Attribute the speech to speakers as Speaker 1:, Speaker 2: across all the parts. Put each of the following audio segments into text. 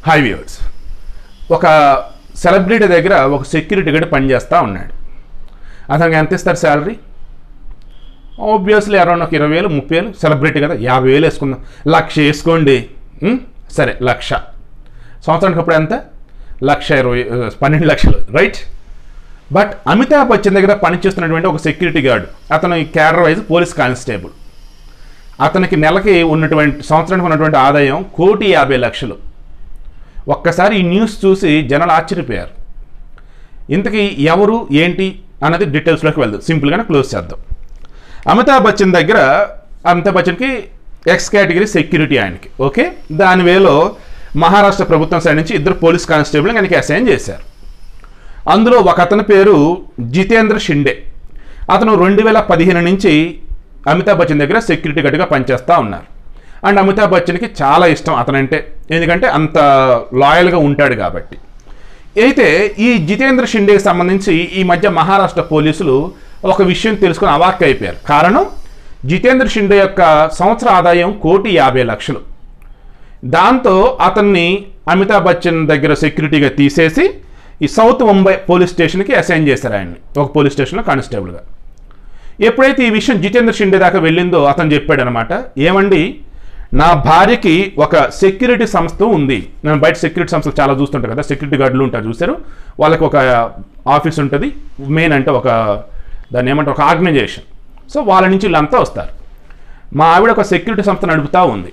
Speaker 1: High viewers ఒక celebrity దగ్గర ఒక సెక్యూరిటీ గడి పనిచేస్తూ ఉన్నాడు అతనికి ఎంత ఇస్తారు శాలరీ ఆబ్వియస్లీ అరౌండ్ ఒక ఇరవై వేలు ముప్పై వేలు సెలబ్రిటీ కదా యాభై వేలు వేసుకుందాం లక్ష వేసుకోండి ఉం? సరే లక్ష సంవత్సరానికి అప్పుడు ఎంత లక్ష ఇరవై ఆ, పన్నెండు లక్షలు రైట్ బట్ అమితాబ్ బచ్చన్ దగ్గర పనిచేస్తున్నటువంటి ఒక సెక్యూరిటీ గార్డు అతను క్యాడర్ వైజ్ పోలీస్ కానిస్టేబుల్ అతనికి నెలకి ఉన్నటువంటి సంవత్సరానికి ఉన్నటువంటి ఆదాయం కోటి యాభై లక్షలు ఒక్కసారి ఈ న్యూస్ చూసి జనాలు ఆశ్చర్యపోయారు ఇంతకీ ఎవరు ఏంటి అన్నది డీటెయిల్స్లోకి వెళ్దాం సింపుల్గానే క్లోజ్ చేద్దాం అమితాబ్ బచ్చన్ దగ్గర అమితాబ్ బచ్చన్కి ఎక్స్ కేటగిరీ సెక్యూరిటీ ఆయనకి ఓకే దాని వేలో మహారాష్ట్ర ప్రభుత్వం సైడ్ నుంచి ఇద్దరు పోలీస్ కానిస్టేబుల్ ఆయనకి అసైన్ చేశారు అందులో ఒక అతని పేరు జితేంద్ర షిండే అతను రెండు వేల పదిహేను నుంచి అమితాబ్ బచ్చన్ దగ్గర సెక్యూరిటీ గార్డ్గా పనిచేస్తూ ఉన్నారు అండ్ అమితాబ్ బచ్చన్కి చాలా ఇష్టం అతనంటే ఎందుకంటే అంత లాయల్గా ఉంటాడు కాబట్టి అయితే ఈ జితేంద్ర షిండేకి సంబంధించి ఈ మధ్య మహారాష్ట్ర పోలీసులు ఒక విషయం తెలుసుకుని అవాక్ అయిపోయారు కారణం జితేంద్ర షిండే యొక్క సంవత్సర ఆదాయం కోటి యాభై లక్షలు దాంతో అతన్ని అమితాబ్ బచ్చన్ దగ్గర సెక్యూరిటీగా తీసేసి ఈ సౌత్ ముంబై పోలీస్ స్టేషన్కి అసైన్ చేశారు ఆయన్ని ఒక పోలీస్ స్టేషన్లో కానిస్టేబుల్గా ఎప్పుడైతే ఈ విషయం జితేంద్ర షిండే దాకా వెళ్ళిందో అతను చెప్పాడు అనమాట ఏమండి నా భార్యకి ఒక సెక్యూరిటీ సంస్థ ఉంది నేను బయట సెక్యూరిటీ సంస్థలు చాలా చూస్తుంటాను కదా సెక్యూరిటీ గార్డులు ఉంటారు చూసారు వాళ్ళకి ఒక ఆఫీస్ ఉంటుంది మెయిన్ అంటే ఒక దాన్ని ఏమంటారు ఒక ఆర్గనైజేషన్ సో వాళ్ళ నుంచి వీళ్ళంతా వస్తారు మా ఆవిడ ఒక సెక్యూరిటీ సంస్థ నడుపుతూ ఉంది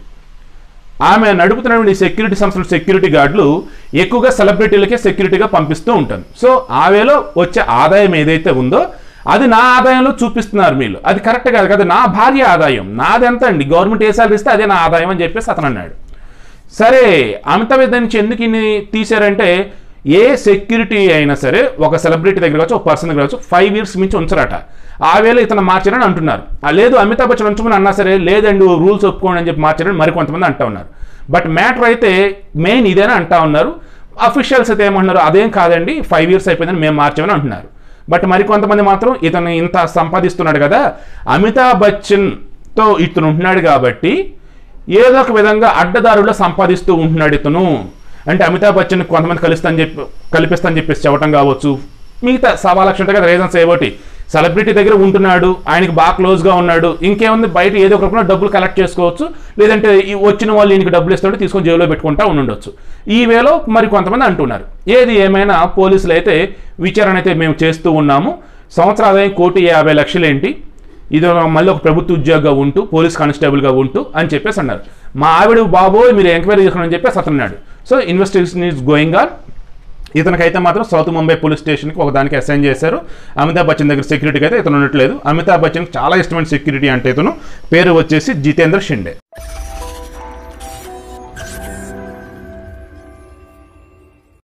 Speaker 1: ఆమె నడుపుతున్నటువంటి ఈ సెక్యూరిటీ సంస్థల సెక్యూరిటీ గార్డులు ఎక్కువగా సెలబ్రిటీలకే సెక్యూరిటీగా పంపిస్తూ ఉంటాను సో ఆవేలో వచ్చే ఆదాయం ఏదైతే ఉందో అది నా ఆదాయంలో చూపిస్తున్నారు మీరు అది కరెక్ట్ కాదు కదా నా భార్య ఆదాయం నాది ఎంత అండి గవర్నమెంట్ ఏ సాలరీ ఇస్తే అదే నా ఆదాయం అని చెప్పేసి అతను అన్నాడు సరే అమితాబ్ బచ్చన్ నుంచి ఎందుకు ఇన్ని తీశారంటే ఏ సెక్యూరిటీ అయినా సరే ఒక సెలబ్రిటీ దగ్గర కావచ్చు ఒక పర్సన్ దగ్గర కావచ్చు ఫైవ్ ఇయర్స్ మించి ఉంచరట ఆ వేళ ఇతను మార్చారని అంటున్నారు ఆ లేదు అమితాబ్ బచ్చన్ ఉంచమని అన్నా సరే లేదండి రూల్స్ ఒప్పుకోండి అని చెప్పి మార్చారని మరికొంతమంది అంటా ఉన్నారు బట్ మ్యాటర్ అయితే మెయిన్ ఇదేనా అంటా ఉన్నారు అఫీషియల్స్ అయితే ఏమంటున్నారు అదేం కాదండి ఫైవ్ ఇయర్స్ అయిపోయిందని మేము మార్చామని అంటున్నారు బట్ మరికొంతమంది మాత్రం ఇతను ఇంత సంపాదిస్తున్నాడు కదా అమితాబ్ బచ్చన్తో ఇతను ఉంటున్నాడు కాబట్టి ఏదో ఒక విధంగా అడ్డదారుల్లో సంపాదిస్తూ ఉంటున్నాడు ఇతను అంటే అమితాబ్ బచ్చన్ కొంతమంది కలుస్తాను చెప్పి కల్పిస్తాను చెప్పేసి చెప్పడం కావచ్చు మిగతా సవా లక్ష ఉంటాయి కదా రీజన్స్ ఏవోటి సెలబ్రిటీ దగ్గర ఉంటున్నాడు ఆయనకి బాగా క్లోజ్గా ఉన్నాడు ఇంకేముంది బయట ఏదో ఒక రకంగా డబ్బులు కలెక్ట్ చేసుకోవచ్చు లేదంటే ఈ వచ్చిన వాళ్ళు ఈయనకి డబ్బులు ఇస్తాడు తీసుకొని జేబులో పెట్టుకుంటా ఉండుండొచ్చు ఈ వేలో మరి కొంతమంది అంటున్నారు ఏది ఏమైనా పోలీసులు అయితే విచారణ అయితే మేము చేస్తూ ఉన్నాము సంవత్సర ఆదాయం కోటి యాభై లక్షలు ఏంటి ఇది ఒక- మళ్ళీ ఒక ప్రభుత్వ ఉద్యోగంగా ఉంటూ పోలీస్ కానిస్టేబుల్గా ఉంటూ అని చెప్పేసి అన్నారు మా ఆవిడ బాబోయ్ మీరు ఎంక్వైరీ చేసుకోండి చెప్పేసి అతను అన్నాడు so investigation is going on ఇతనికైతే మాత్రం సౌత్ ముంబై పోలీస్ స్టేషన్కి ఒక దానికి అసైన్ చేశారు అమితాబ్ బచ్చన్ దగ్గర సెక్యూరిటీకి అయితే ఇతను ఉండట్లేదు అమితాబ్ బచ్చన్కి చాలా ఇష్టమైన సెక్యూరిటీ అంటే ఇతను పేరు వచ్చేసి జితేంద్ర షిండే